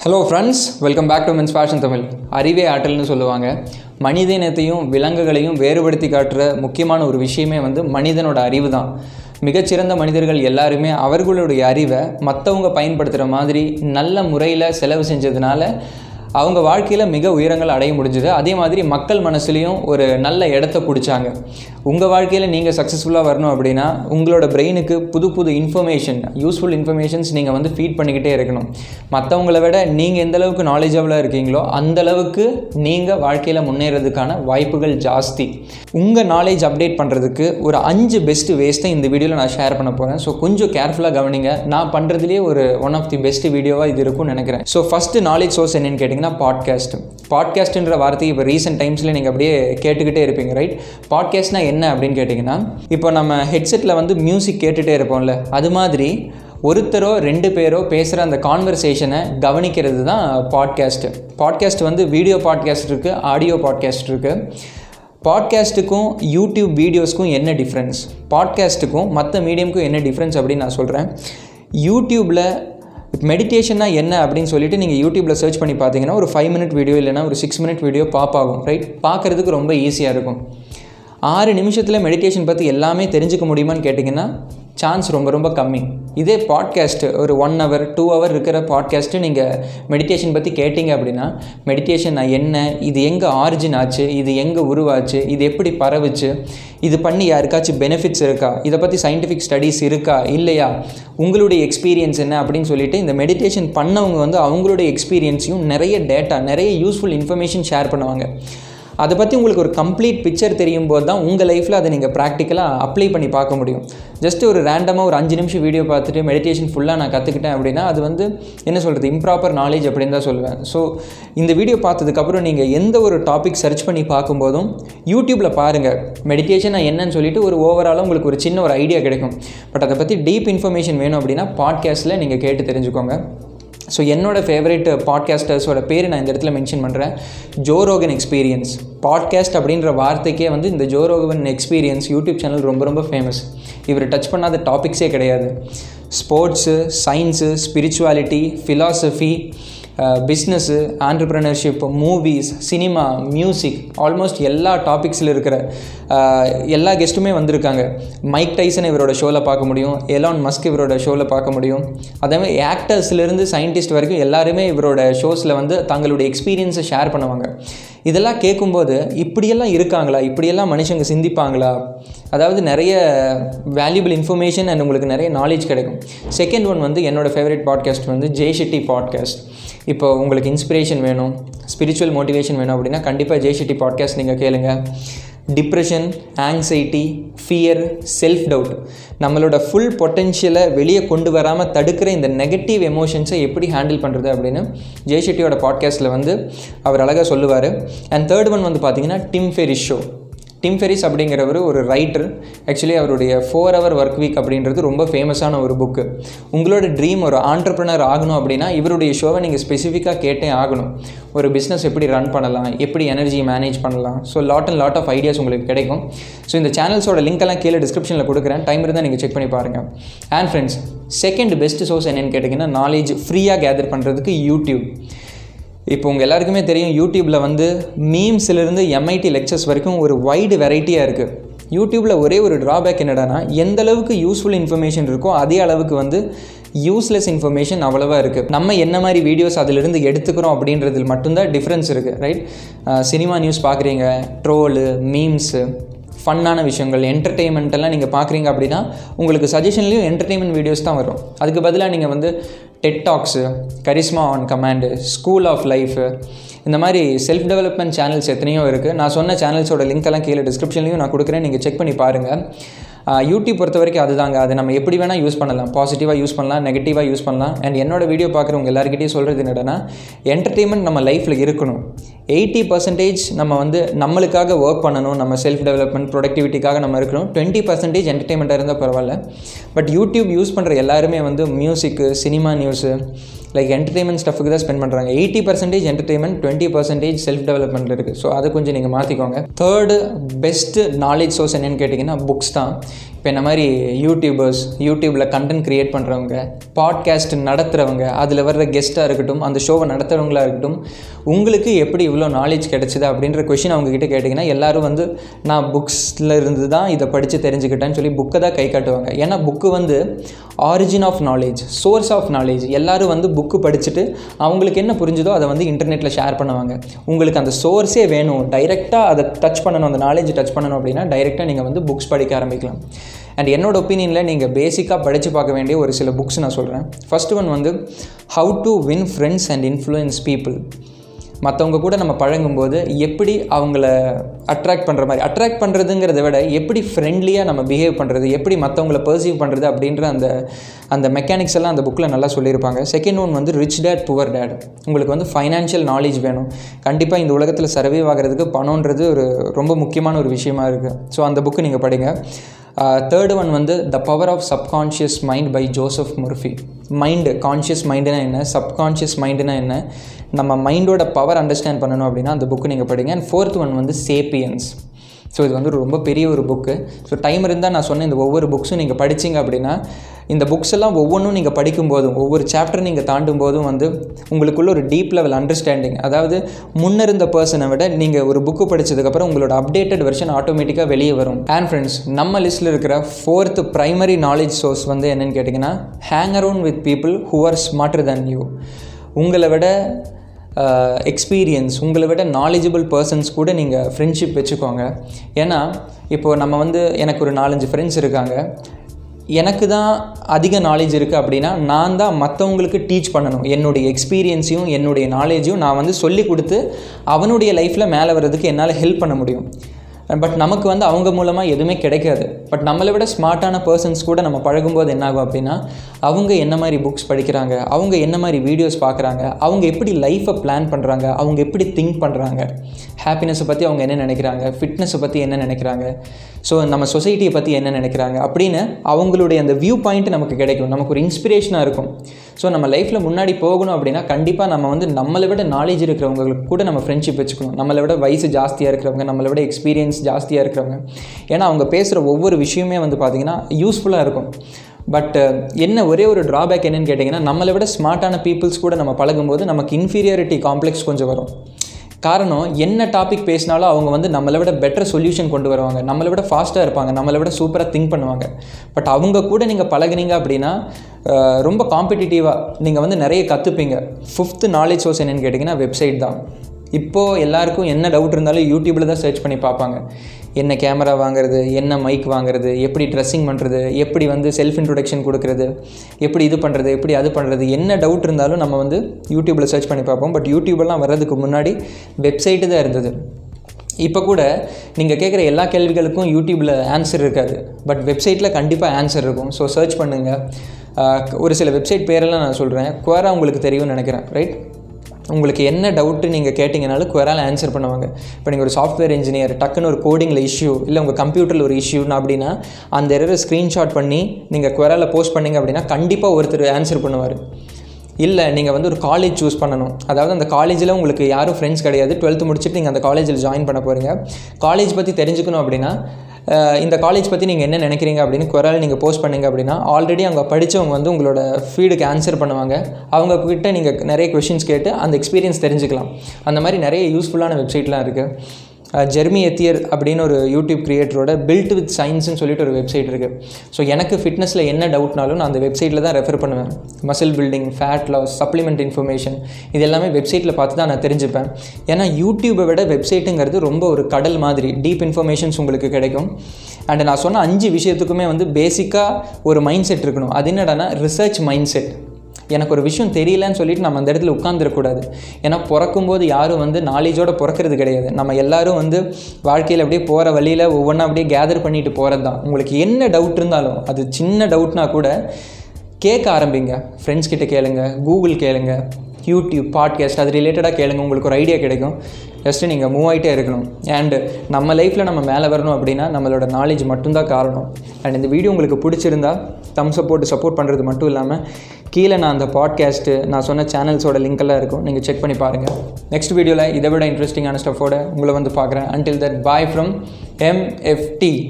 hello friends welcome back to men's fashion Tamil அறிவே ஆற்றல்னு சொல்லுவாங்க மனித இனத்தையும் விலங்குகளையும் வேறுபடுத்தி காட்டுற முக்கியமான ஒரு விஷயமே வந்து மனிதனோட அறிவு தான் மிகச்சிறந்த மனிதர்கள் எல்லாருமே அவர்களுடைய அறிவை மற்றவங்க பயன்படுத்துகிற மாதிரி நல்ல முறையில் செலவு செஞ்சதுனால அவங்க வாழ்க்கையில் மிக உயரங்கள் அடைய முடிஞ்சுது அதே மாதிரி மக்கள் மனசுலேயும் ஒரு நல்ல இடத்த பிடிச்சாங்க உங்கள் வாழ்க்கையில் நீங்கள் சக்ஸஸ்ஃபுல்லாக வரணும் அப்படின்னா உங்களோட பிரெயினுக்கு புது புது இன்ஃபர்மேஷன் யூஸ்ஃபுல் இன்ஃபர்மேஷன்ஸ் நீங்கள் வந்து ஃபீட் பண்ணிக்கிட்டே இருக்கணும் மற்றவங்கள விட நீங்கள் எந்த அளவுக்கு நாலேஜபிளாக இருக்கீங்களோ அந்த அளவுக்கு நீங்கள் வாழ்க்கையில் முன்னேறதுக்கான வாய்ப்புகள் ஜாஸ்தி உங்கள் நாலேஜ் அப்டேட் பண்ணுறதுக்கு ஒரு அஞ்சு பெஸ்ட் வேஸ்ட்டை இந்த வீடியோவில் நான் ஷேர் பண்ண போகிறேன் ஸோ கொஞ்சம் கேர்ஃபுல்லாக கவனிங்க நான் பண்ணுறதுலேயே ஒரு ஒன் ஆஃப் தி பெஸ்ட் வீடியோவாக இது இருக்கும்னு நினைக்கிறேன் ஸோ ஃபஸ்ட்டு நாலேஜ் சோர்ஸ் என்னன்னு கேட்டிங்கன்னா பாட்காஸ்ட் பாட்காஸ்ட்டுன்ற வார்த்தை இப்போ ரீசெண்ட் டைம்ஸில் நீங்கள் அப்படியே கேட்டுக்கிட்டே இருப்பீங்க ரைட் பாட்காஸ்ட்னால் என்ன அப்படின்னு கேட்டிங்கன்னா இப்போ நம்ம ஹெட்செட்டில் வந்து மியூசிக் கேட்டுகிட்டே இருப்போம்ல அது மாதிரி ஒருத்தரோ ரெண்டு பேரோ பேசுகிற அந்த கான்வர்சேஷனை கவனிக்கிறது தான் பாட்காஸ்ட்டு பாட்காஸ்ட் வந்து வீடியோ பாட்காஸ்ட் இருக்குது ஆடியோ பாட்காஸ்ட் இருக்குது பாட்காஸ்ட்டுக்கும் யூடியூப் வீடியோஸ்க்கும் என்ன டிஃப்ரென்ஸ் பாட்காஸ்ட்டுக்கும் மற்ற மீடியமுக்கும் என்ன டிஃப்ரென்ஸ் அப்படின்னு நான் சொல்கிறேன் யூடியூப்பில் மெடிடேஷன்னா என்ன அப்படின்னு சொல்லிட்டு நீங்கள் யூடியூப்பில் சர்ச் பண்ணி பார்த்தீங்கன்னா ஒரு ஃபைவ் மினிட் வீடியோ இல்லைனா ஒரு சிக்ஸ் மினிட் வீடியோ பாப் ஆகும் ரைட் பார்க்குறதுக்கு ரொம்ப ஈஸியாக இருக்கும் ஆறு நிமிஷத்தில் மெடிடேஷன் பற்றி எல்லாமே தெரிஞ்சுக்க முடியுமான்னு கேட்டிங்கன்னா சான்ஸ் ரொம்ப ரொம்ப கம்மி இதே பாட்காஸ்ட்டு ஒரு ஒன் ஹவர் டூ ஹவர் இருக்கிற பாட்காஸ்ட்டு நீங்கள் மெடிடேஷன் பற்றி கேட்டிங்க அப்படின்னா மெடிடேஷன் என்ன இது எங்கே ஆரிஜின் ஆச்சு இது எங்கே உருவாச்சு இது எப்படி பரவுச்சு இது பண்ணி யாருக்காச்சும் பெனிஃபிட்ஸ் இருக்கா இதை பற்றி சயின்டிஃபிக் ஸ்டடீஸ் இருக்கா இல்லையா உங்களுடைய எக்ஸ்பீரியன்ஸ் என்ன அப்படின்னு சொல்லிட்டு இந்த மெடிடேஷன் பண்ணவங்க வந்து அவங்களுடைய எக்ஸ்பீரியன்ஸையும் நிறைய டேட்டா நிறைய யூஸ்ஃபுல் இன்ஃபர்மேஷன் ஷேர் பண்ணுவாங்க அதை பற்றி உங்களுக்கு ஒரு கம்ப்ளீட் பிக்சர் தெரியும் போது தான் உங்கள் லைஃப்பில் அதை நீங்கள் ப்ராக்டிக்கலாக அப்ளை பண்ணி பார்க்க முடியும் ஜஸ்ட் ஒரு ரேண்டமாக ஒரு அஞ்சு நிமிஷம் வீடியோ பார்த்துட்டு மெடிடேஷன் ஃபுல்லாக நான் கற்றுக்கிட்டேன் அப்படின்னா அது வந்து என்ன சொல்கிறது இம்ப்ராப்பர் நாலேஜ் அப்படின்னு தான் சொல்லுவேன் ஸோ இந்த வீடியோ பார்த்ததுக்கப்புறம் நீங்கள் எந்த ஒரு டாபிக் சர்ச் பண்ணி பார்க்கும்போதும் யூடியூப்பில் பாருங்கள் மெடிடேஷன் என்னன்னு சொல்லிட்டு ஒரு ஓவராலாக உங்களுக்கு ஒரு சின்ன ஒரு ஐடியா கிடைக்கும் பட் அதை பற்றி டீப் இன்ஃபர்மேஷன் வேணும் அப்படின்னா பாட்காஸ்ட்டில் நீங்கள் கேட்டு தெரிஞ்சுக்கோங்க ஸோ என்னோடய ஃபேவரட் பாட்காஸ்டர்ஸோட பேர் நான் இந்த இடத்துல மென்ஷன் பண்ணுறேன் ஜோரோகன் எக்ஸ்பீரியன்ஸ் பாட்காஸ்ட் அப்படின்ற வார்த்தைக்கே வந்து இந்த ஜோரோகன் எக்ஸ்பீரியன்ஸ் யூடியூப் சேனல் ரொம்ப ரொம்ப ஃபேமஸ் இவர் டச் பண்ணாத டாபிக்ஸே கிடையாது sports science spirituality philosophy business entrepreneurship movies cinema music almost எல்லா டாபிக்ஸில் இருக்கிற எல்லா கெஸ்ட்டுமே வந்திருக்காங்க மைக் டைசன் இவரோட ஷோவில் பார்க்க முடியும் எலான் மஸ்க் இவரோட ஷோவில் பார்க்க முடியும் அதேமாதிரி ஆக்டர்ஸ்லேருந்து சயின்டிஸ்ட் வரைக்கும் எல்லாருமே இவரோட ஷோஸில் வந்து தங்களுடைய எக்ஸ்பீரியன்ஸை ஷேர் பண்ணுவாங்க இதெல்லாம் கேட்கும்போது இப்படியெல்லாம் இருக்காங்களா இப்படியெல்லாம் மனுஷங்க சிந்திப்பாங்களா அதாவது நிறைய வேல்யூபிள் இன்ஃபர்மேஷன் அண்ட் உங்களுக்கு நிறைய நாலேஜ் கிடைக்கும் செகண்ட் ஒன் வந்து என்னோடய ஃபேவரட் பாட்காஸ்ட் வந்து ஜெய் ஷெட்டி பாட்காஸ்ட் இப்போ உங்களுக்கு இன்ஸ்பிரேஷன் வேணும் ஸ்பிரிச்சுவல் மோட்டிவேஷன் வேணும் அப்படின்னா கண்டிப்பாக ஜெய் ஷெட்டி பாட்காஸ்ட் நீங்கள் கேளுங்க depression anxiety fear self doubt நம்மளோட ஃபுல் பொட்டென்ஷியலை வெளியே கொண்டு வராமல் தடுக்கிற இந்த நெகட்டிவ் எமோஷன்ஸை எப்படி ஹேண்டில் பண்ணுறது அப்படின்னு ஜெய் ஷெட்டியோட பாட்காஸ்ட்டில் வந்து அவர் அழகாக சொல்லுவார் அண்ட் தேர்ட் ஒன் வந்து பார்த்தீங்கன்னா Tim Ferriss show Tim Ferriss அப்படிங்கிறவர் ஒரு ரைட்டர் ஆக்சுவலி அவருடைய ஃபோர் ஹவர் ஒர்க் வீக் அப்படின்றது ரொம்ப ஃபேமஸான ஒரு புக்கு உங்களோட ட்ரீம் ஒரு ஆண்டர்ப்ரனர் ஆகணும் அப்படின்னா இவருடைய ஷோவை நீங்கள் ஸ்பெசிஃபிக்காக கேட்டே ஆகணும் ஒரு பிஸ்னஸ் எப்படி ரன் பண்ணலாம் எப்படி எனர்ஜி மேனேஜ் பண்ணலாம் so lot and lot of ideas உங்களுக்கு கிடைக்கும் ஸோ இந்த சேனல்ஸோட லிங்க்கெல்லாம் கீழே டிஸ்கிரிப்ஷனில் கொடுக்குறேன் டைம் இருந்தால் நீங்கள் செக் பண்ணி பாருங்கள் and friends second best source என்னென்னு கேட்டிங்கன்னா நாலேஜ் ஃப்ரீயாக கேதர் பண்ணுறதுக்கு யூடியூப் இப்போ உங்கள் எல்லாருக்குமே தெரியும் யூடியூப்பில் வந்து மீம்ஸ்லேருந்து எம்ஐடி லெக்சர்ஸ் வரைக்கும் ஒரு வைடு வெரைட்டியாக இருக்குது யூடியூப்பில் ஒரே ஒரு ட்ராபேக் என்னடானா எந்த அளவுக்கு யூஸ்ஃபுல் இன்ஃபர்மேஷன் இருக்கோ அதே அளவுக்கு வந்து யூஸ்லெஸ் இன்ஃபர்மேஷன் அவ்வளோவா இருக்குது நம்ம என்ன மாதிரி வீடியோஸ் அதிலிருந்து எடுத்துக்கிறோம் அப்படின்றதில் மட்டும்தான் டிஃப்ரென்ஸ் இருக்குது ரைட் சினிமா நியூஸ் பார்க்குறீங்க ட்ரோலு மீம்ஸு ஃபன்னான விஷயங்கள் என்டர்டெயின்மெண்ட் எல்லாம் நீங்கள் பார்க்குறீங்க அப்படின்னா உங்களுக்கு சஜஷன்லேயும் என்டர்டெயின்மெண்ட் வீடியோஸ் தான் வரும் அதுக்கு பதிலாக நீங்கள் வந்து TED talks charisma on command school of life இந்த மாதிரி செல்ஃப் டெவலப்மெண்ட் சேனல்ஸ் எத்தனையோ இருக்குது நான் சொன்ன சேனல்ஸோட லிங்க் எல்லாம் கீழே டிஸ்கிரிப்ஷன்லையும் நான் கொடுக்குறேன் நீங்கள் செக் பண்ணி பாருங்கள் யூடியூப் பொறுத்த வரைக்கும் அதுதாங்க அது நம்ம எப்படி வேணால் யூஸ் பண்ணலாம் பாசிட்டிவாக யூஸ் பண்ணலாம் நெகட்டிவாக யூஸ் பண்ணலாம் அண்ட் என்னோட வீடியோ பார்க்குறவங்க எல்லாருக்கிட்டையும் சொல்கிறது என்னடனா என்டர்டெயின்மெண்ட் நம்ம லைஃப்பில் இருக்கணும் எயிட்டி பர்சன்டேஜ் நம்ம வந்து நம்மளுக்காக ஒர்க் பண்ணணும் நம்ம செல்ஃப் டெவலப்மெண்ட் ப்ரொடக்டிவிட்டிக்காக நம்ம இருக்கணும் டுவெண்ட்டி பர்சன்டேஜ் என்டர்டெயின்மெண்ட்டாக இருந்தால் பரவாயில்ல பட் யூடியூப் யூஸ் பண்ணுற எல்லாருமே வந்து music cinema news like entertainment ஸ்டஃபுக்கு தான் ஸ்பெண்ட் பண்ணுறாங்க eighty percentage entertainment twenty percentage self development இருக்குது ஸோ அதை கொஞ்சம் நீங்கள் மாற்றிக்கோங்க தேர்டு பெஸ்ட்டு நாலேஜ் சோர்ஸ் என்னென்னு கேட்டிங்கன்னா புக்ஸ் தான் இப்போ என்ன மாதிரி யூடியூபர்ஸ் யூடியூப்பில் கண்டென்ட் க்ரியேட் பண்ணுறவங்க பாட்காஸ்ட் நடத்துகிறவங்க அதில் வர்ற கெஸ்ட்டாக இருக்கட்டும் அந்த ஷோவை நடத்துகிறவங்களா இருக்கட்டும் உங்களுக்கு எப்படி இவ்வளோ நாலேஜ் கிடைச்சிது அப்படின்ற கொஷின் அவங்கக்கிட்ட கேட்டிங்கன்னா எல்லோரும் வந்து நான் புக்ஸில் இருந்து தான் இதை படித்து தெரிஞ்சுக்கிட்டேன்னு சொல்லி புக்கை தான் கை காட்டுவாங்க ஏன்னா புக்கு வந்து origin of knowledge source of knowledge எல்லோரும் வந்து புக்கு படிச்சுட்டு அவங்களுக்கு என்ன புரிஞ்சுதோ அதை வந்து இன்டர்நெட்டில் ஷேர் பண்ணுவாங்க உங்களுக்கு அந்த சோர்ஸே வேணும் டைரெக்டாக அதை டச் பண்ணணும் அந்த நாலேஜ் டச் பண்ணணும் அப்படின்னா டைரெக்டாக நீங்கள் வந்து புக்ஸ் படிக்க ஆரம்பிக்கலாம் அண்ட் என்னோட ஒப்பீனியனில் நீங்கள் பேசிக்காக படித்து பார்க்க வேண்டிய ஒரு சில புக்ஸ் நான் சொல்கிறேன் ஃபஸ்ட்டு ஒன் வந்து how to win friends and influence people மற்றவங்க கூட நம்ம பழகும்போது எப்படி அவங்கள அட்ராக்ட் பண்ணுற மாதிரி அட்ராக்ட் பண்ணுறதுங்கிறத விட எப்படி ஃப்ரெண்ட்லியாக நம்ம பிஹேவ் பண்ணுறது எப்படி மற்றவங்கள பர்சீவ் பண்ணுறது அப்படின்ற அந்த அந்த மெக்கானிக்ஸ் எல்லாம் அந்த புக்கில் நல்லா சொல்லியிருப்பாங்க செகண்ட் ஒன் வந்து ரிச் டேட் புவர் டேட் உங்களுக்கு வந்து ஃபைனான்ஷியல் நாலேஜ் வேணும் கண்டிப்பாக இந்த உலகத்தில் சர்வே ஆகிறதுக்கு பணன்றது ஒரு ரொம்ப முக்கியமான ஒரு விஷயமா இருக்குது ஸோ அந்த புக்கு நீங்கள் படிங்க தேர்டு ஒன் வந்து the power of subconscious mind by Joseph Murphy mind conscious மைண்டுனா என்ன சப்கான்ஷியஸ் மைண்டுனா என்ன நம்ம மைண்டோட பவர் அண்டர்ஸ்டாண்ட் பண்ணணும் அப்படின்னா அந்த புக்கு நீங்கள் படிங்க அண்ட் ஃபோர்த் ஒன் வந்து சேப்பியன்ஸ் ஸோ இது வந்து ரொம்ப பெரிய ஒரு புக்கு ஸோ டைம் இருந்தால் நான் சொன்ன இந்த ஒவ்வொரு புக்ஸும் நீங்கள் படிச்சிங்க அப்படின்னா இந்த புக்ஸ் எல்லாம் ஒவ்வொன்றும் நீங்கள் படிக்கும்போதும் ஒவ்வொரு சாப்டர் நீங்கள் தாண்டும் போதும் வந்து உங்களுக்குள்ள ஒரு டீப் லெவல் அண்டர்ஸ்டாண்டிங் அதாவது முன்னிருந்த பர்சனை விட நீங்கள் ஒரு புக்கு படித்ததுக்கப்புறம் உங்களோட அப்டேட்டட் வெர்ஷன் ஆட்டோமேட்டிக்காக வெளியே வரும் அண்ட் ஃப்ரெண்ட்ஸ் நம்ம லிஸ்ட்டில் இருக்கிற ஃபோர்த் ப்ரைமரி நாலேஜ் சோர்ஸ் வந்து என்னென்னு கேட்டிங்கன்னா hang around with people who are smarter than you உங்களை விட எக்ஸ்பீரியன்ஸ் உங்களை விட நாலேஜபிள் பர்சன்ஸ் கூட நீங்கள் ஃப்ரெண்ட்ஷிப் வச்சுக்கோங்க ஏன்னா இப்போது நம்ம வந்து எனக்கு ஒரு நாலஞ்சு ஃப்ரெண்ட்ஸ் இருக்காங்க எனக்கு தான் அதிக நாலேஜ் இருக்குது அப்படின்னா நான் தான் மற்றவங்களுக்கு டீச் பண்ணணும் என்னுடைய எக்ஸ்பீரியன்ஸையும் என்னுடைய நாலேஜையும் நான் வந்து சொல்லி கொடுத்து அவனுடைய லைஃப்பில் மேலே வர்றதுக்கு என்னால் ஹெல்ப் பண்ண முடியும் பட் நமக்கு வந்து அவங்க மூலமாக எதுவுமே கிடைக்காது பட் நம்மளை விட ஸ்மார்ட்டான பர்சன்ஸ் கூட நம்ம பழகும்போது என்னாகும் அப்படின்னா அவங்க என்ன மாதிரி புக்ஸ் படிக்கிறாங்க அவங்க என்ன மாதிரி வீடியோஸ் பார்க்குறாங்க அவங்க எப்படி லைஃப்பை பிளான் பண்ணுறாங்க அவங்க எப்படி திங்க் பண்ணுறாங்க ஹாப்பினஸை பற்றி அவங்க என்ன நினைக்கிறாங்க ஃபிட்னஸை பற்றி என்ன நினைக்கிறாங்க ஸோ நம்ம சொசைட்டியை பற்றி என்ன நினைக்கிறாங்க அப்படின்னு அவங்களுடைய அந்த வியூ பாயிண்ட் நமக்கு கிடைக்கும் நமக்கு ஒரு இன்ஸ்பிரேஷனாக இருக்கும் ஸோ நம்ம லைஃப்பில் முன்னாடி போகணும் அப்படின்னா கண்டிப்பாக நம்ம வந்து நம்மளை விட நாலேஜ் இருக்கிறவங்களுக்கு கூட நம்ம ஃப்ரெண்ட்ஷிப் வச்சுக்கணும் நம்மளை விட வயசு ஜாஸ்தியாக இருக்கிறவங்க நம்மளை விட எக்ஸ்பீரியன்ஸ் ஜாஸ்தியாக இருக்கிறவங்க ஏன்னா அவங்க பேசுகிற ஒவ்வொரு விஷயமே வந்து பார்த்திங்கன்னா யூஸ்ஃபுல்லாக இருக்கும் பட் என்ன ஒரே ஒரு ட்ராபேக் என்னன்னு கேட்டிங்கன்னா நம்மளை விட ஸ்மார்ட்டான பீப்புள்ஸ் கூட நம்ம பழகும்போது நமக்கு இன்ஃபீரியாரிட்டி காம்ப்ளெக்ஸ் கொஞ்சம் வரும் காரணம் என்ன டாபிக் பேசினாலும் அவங்க வந்து நம்மளை விட பெட்டர் சொல்யூஷன் கொண்டு வருவாங்க நம்மளை விட ஃபாஸ்ட்டாக இருப்பாங்க நம்மளை விட சூப்பராக திங்க் பண்ணுவாங்க பட் அவங்க கூட நீங்கள் பழகுனீங்க அப்படின்னா ரொம்ப காம்படிட்டிவாக நீங்கள் வந்து நிறைய கற்றுப்பீங்க ஃபிஃப்த்து நாலேஜ் சோர்ஸ் என்னென்னு கேட்டிங்கன்னா வெப்சைட் தான் இப்போது எல்லாருக்கும் என்ன டவுட் இருந்தாலும் யூடியூப்பில் தான் சர்ச் பண்ணி பார்ப்பாங்க என்ன கேமரா வாங்குறது என்ன மைக் வாங்குறது எப்படி ட்ரெஸ்ஸிங் பண்ணுறது எப்படி வந்து செல்ஃப் இன்ட்ரொடக்ஷன் கொடுக்குறது எப்படி இது பண்ணுறது எப்படி அது பண்ணுறது என்ன டவுட் இருந்தாலும் நம்ம வந்து யூடியூப்பில் சர்ச் பண்ணி பார்ப்போம் பட் யூடியூப்லாம் வர்றதுக்கு முன்னாடி வெப்சைட்டு தான் இருந்தது இப்போ கூட நீங்கள் கேட்குற எல்லா கேள்விகளுக்கும் யூடியூப்பில் ஆன்சர் இருக்காது பட் வெப்சைட்டில் கண்டிப்பாக ஆன்சர் இருக்கும் ஸோ சர்ச் பண்ணுங்கள் ஒரு சில வெப்சைட் பேரெல்லாம் நான் சொல்கிறேன் குவாரா உங்களுக்கு தெரியும்னு நினைக்கிறேன் ரைட் உங்களுக்கு என்ன டவுட்டு நீங்கள் கேட்டிங்கனாலும் குவரால் ஆன்சர் பண்ணுவாங்க இப்போ நீங்கள் ஒரு சாஃப்ட்வேர் இன்ஜினியர் டக்குன்னு ஒரு கோடிங்கில் இஷ்யூ இல்லை உங்கள் கம்ப்யூட்டரில் ஒரு இஷ்யூன்னு அப்படின்னா அந்த எரரை ஸ்க்ரீன்ஷாட் பண்ணி நீங்கள் குவரால் போஸ்ட் பண்ணிங்க அப்படின்னா கண்டிப்பாக ஒருத்தர் ஆன்சர் பண்ணுவார் இல்லை நீங்கள் வந்து ஒரு காலேஜ் சூஸ் பண்ணணும் அதாவது அந்த காலேஜில் உங்களுக்கு யாரும் ஃப்ரெண்ட்ஸ் கிடையாது டுவெல்த்து முடிச்சுட்டு நீங்கள் அந்த காலேஜில் ஜாயின் பண்ண போகிறீங்க காலேஜ் பற்றி தெரிஞ்சுக்கணும் அப்படின்னா இந்த காலேஜ் பற்றி நீங்கள் என்ன நினைக்கிறீங்க அப்படின்னு குரல் நீங்கள் போஸ்ட் பண்ணீங்க அப்படின்னா ஆல்ரெடி அங்கே படித்தவங்க வந்து உங்களோட ஃபீடுக்கு ஆன்சர் பண்ணுவாங்க அவங்க கிட்ட நீங்கள் நிறைய கொஷின்ஸ் கேட்டு அந்த எக்ஸ்பீரியன்ஸ் தெரிஞ்சுக்கலாம் அந்த மாதிரி நிறைய யூஸ்ஃபுல்லான வெப்சைட்லாம் இருக்குது ஜெர்மி எத்தியர் அப்படின்னு ஒரு யூடியூப் கிரியேட்டரோட பில்ட் வித் சயின்ஸ்னு சொல்லிட்டு ஒரு வெப்சைட் இருக்குது ஸோ எனக்கு ஃபிட்னஸில் என்ன டவுட்னாலும் நான் அந்த வெப்சைட்டில் தான் ரெஃபர் பண்ணுவேன் muscle building fat loss supplement information இது எல்லாமே வெப்சைட்டில் பார்த்து தான் நான் தெரிஞ்சுப்பேன் ஏன்னா யூடியூப்பை விட வெப்சைட்டுங்கிறது ரொம்ப ஒரு கடல் மாதிரி டீப் இன்ஃபர்மேஷன்ஸ் உங்களுக்கு கிடைக்கும் அண்ட் நான் சொன்ன அஞ்சு விஷயத்துக்குமே வந்து பேசிக்காக ஒரு மைண்ட் செட் இருக்கணும் அது என்னடானா ரிசர்ச் மைண்ட் செட் எனக்கு ஒரு விஷயம் தெரியலன்னு சொல்லிட்டு நம்ம அந்த இடத்துல உட்காந்துடக்கூடாது ஏன்னா பிறக்கும்போது யாரும் வந்து நாலேஜோடு பிறக்கிறது கிடையாது நம்ம எல்லாரும் வந்து வாழ்க்கையில் அப்படியே போகிற வழியில் ஒவ்வொன்றா அப்படியே கேதர் பண்ணிட்டு போகிறது தான் உங்களுக்கு என்ன டவுட் இருந்தாலும் அது சின்ன டவுட்னா கூட கேட்க ஆரம்பிங்க ஃப்ரெண்ட்ஸ் கிட்ட கேளுங்க கூகுள் கேளுங்க யூடியூப் பாட்காஸ்ட் அது ரிலேட்டடாக கேளுங்க உங்களுக்கு ஒரு ஐடியா கிடைக்கும் ஜஸ்ட்டு நீங்கள் மூவ் ஆகிட்டே இருக்கணும் அண்டு நம்ம லைஃப்பில் நம்ம மேலே வரணும் அப்படின்னா நம்மளோட நாலேஜ் மட்டும்தான் காரணம் அண்ட் இந்த வீடியோ உங்களுக்கு பிடிச்சிருந்தா தம்ஸ் போட்டு சப்போர்ட் பண்ணுறது மட்டும் இல்லாமல் கீழே நான் அந்த பாட்காஸ்ட்டு நான் சொன்ன சேனல்ஸோட லிங்க் எல்லாம் இருக்கும் நீங்கள் செக் பண்ணி பாருங்கள் நெக்ஸ்ட் வீடியோவில் இதை விட இன்ட்ரெஸ்டிங்கான ஸ்டஃபோட உங்களை வந்து பார்க்குறேன் until that bye from MFD